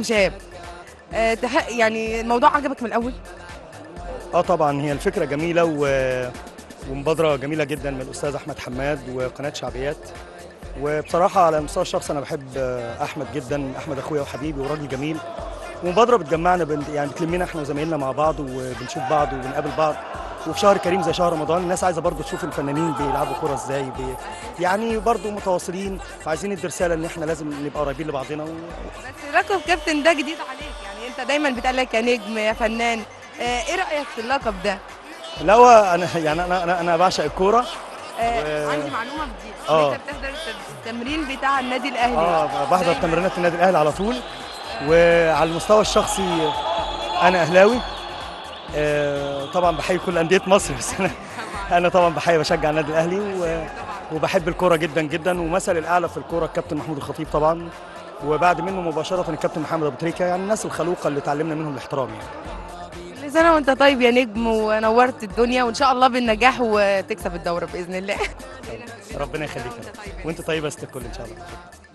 شباب آه، تح- يعني الموضوع عجبك من الاول اه طبعا هي الفكره جميله و... ومبادره جميله جدا من الاستاذ احمد حماد وقناه شعبيات وبصراحه على المستوى الشخصي انا بحب آه، احمد جدا احمد اخويا وحبيبي وراجل جميل ومبادره بتجمعنا بن... يعني بتلمنا احنا وزمايلنا مع بعض وبنشوف بعض وبنقابل بعض وفي شهر كريم زي شهر رمضان الناس عايزه برضو تشوف الفنانين بيلعبوا كوره ازاي بي... يعني برضو متواصلين فعايزين ندي رساله ان احنا لازم نبقى قريبين لبعضنا و... بس لقب كابتن ده جديد عليك يعني انت دايما بتقلك يا نجم يا فنان آه، ايه رايك في اللقب ده لا هو انا يعني انا انا, أنا بعشق الكوره آه، و- عندي معلومه جديده آه. انت بتحضر التمرين بتاع النادي الاهلي اه بحضر دايماً. تمرينات النادي الاهلي على طول وعلى المستوى الشخصي انا اهلاوي آه، طبعا بحيي كل انديه مصر بس انا انا طبعا بحيي بشجع النادي الاهلي و- وبحب الكوره جدا جدا ومثل الاعلى في الكوره الكابتن محمود الخطيب طبعا وبعد منه مباشره الكابتن محمد ابو تريكه يعني الناس الخلوقه اللي اتعلمنا منهم الاحترام يعني كل سنه وانت طيب يا نجم ونورت الدنيا وان شاء الله بالنجاح وتكسب الدوره باذن الله ربنا يخليك يا رب. وانت طيبه يا ست الكل ان شاء الله